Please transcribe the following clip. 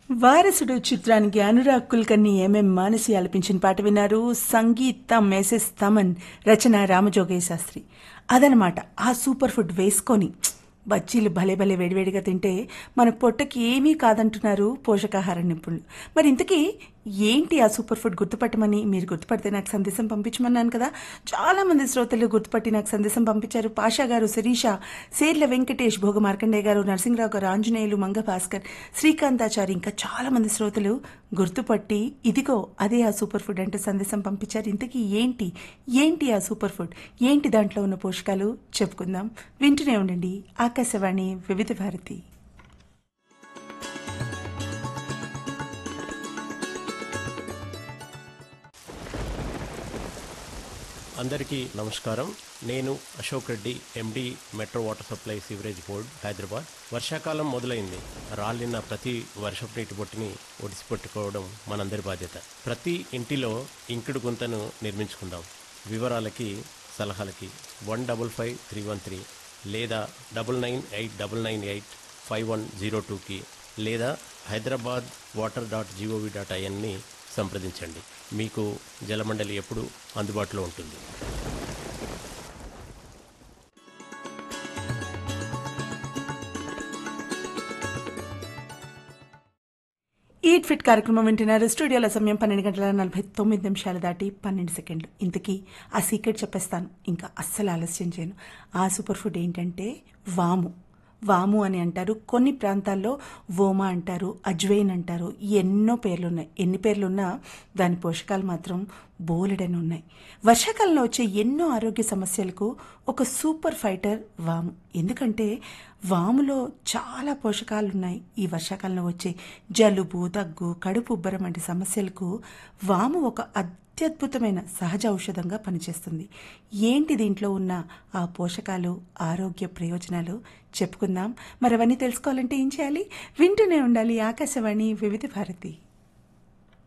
వారసుడు చిత్రానికి అనురాగ్ కుల్కర్ని ఎంఎం మానసి ఆలపించిన పాట విన్నారు సంగీతం ఎస్ఎస్ తమన్ రచన రామజోగయ్య శాస్త్రి అదనమాట ఆ సూపర్ ఫుడ్ వేసుకొని బజ్జీలు భలే భలే వేడివేడిగా తింటే మన పొట్టకి ఏమీ కాదంటున్నారు పోషకాహార నిపుణులు మరి ఇంతకీ ఏంటి ఆ సూపర్ ఫుడ్ గుర్తుపట్టమని మీరు గుర్తుపడితే నాకు సందేశం పంపించమన్నాను కదా చాలా మంది శ్రోతలు గుర్తుపట్టి నాకు సందేశం పంపించారు పాషా గారు శిరీష సేర్ల వెంకటేష్ భోగ మార్కండేయ గారు నరసింహరావు గారు ఆంజనేయులు మంగ భాస్కర్ శ్రీకాంతాచారి ఇంకా చాలా మంది శ్రోతలు గుర్తుపట్టి ఇదిగో అదే ఆ సూపర్ ఫుడ్ అంటే సందేశం పంపించారు ఇంతకీ ఏంటి ఏంటి ఆ సూపర్ ఫుడ్ ఏంటి దాంట్లో ఉన్న పోషకాలు చెప్పుకుందాం వింటూనే ఉండండి ఆకాశవాణి వివిధ భారతి అందరికీ నమస్కారం నేను Ashok Reddy MD metro water supply sewerage board Hyderabad వర్షాకాలం మొదలైంది రాలిన ప్రతి వర్షపు నీటి బొట్టుని ఒడిసి పట్టుకోవడం మనందరి బాధ్యత ప్రతి ఇంటిలో ఇంకుడు గుంతను నిర్మించుకుందాం వివరాలకి సలహాలకి one double five three one three లేదా double nine eight double nine eight five one zero టూకి లేదా Hyderabad water dot gov dot ఐఎన్ని సంప్రదించండి మీకు జలమండలి ఎప్పుడు అందుబాటులో ఉంటుంది ఈట్ ఫిట్ కార్యక్రమం వింటున్నారు స్టూడియోలో సమయం పన్నెండు గంటల నలభై తొమ్మిది నిమిషాలు దాటి పన్నెండు సెకండ్లు ఇంతకీ ఆ సీక్రెట్ చెప్పేస్తాను ఇంకా అస్సలు ఆలస్యం చేయను ఆ సూపర్ ఫుడ్ ఏంటంటే వాము వాము అని అంటారు కొన్ని ప్రాంతాల్లో వోమా అంటారు అజ్వైన్ అంటారు ఎన్నో పేర్లు ఉన్నాయి ఎన్ని పేర్లు ఉన్నా దాని పోషకాలు మాత్రం బోలెడని ఉన్నాయి వర్షాకాలంలో వచ్చే ఎన్నో ఆరోగ్య సమస్యలకు ఒక సూపర్ ఫైటర్ వాము ఎందుకంటే వాములో చాలా పోషకాలు ఉన్నాయి ఈ వర్షాకాలంలో వచ్చే జలుబు దగ్గు కడుపు ఉబ్బరం వంటి సమస్యలకు వాము ఒక అత్యద్భుతమైన సహజ ఔషధంగా పనిచేస్తుంది ఏంటి దీంట్లో ఉన్న ఆ పోషకాలు ఆరోగ్య ప్రయోజనాలు చెప్పుకుందాం మరి అవన్నీ తెలుసుకోవాలంటే ఏం చేయాలి వింటూనే ఉండాలి ఆకాశవాణి వివిధ భారతి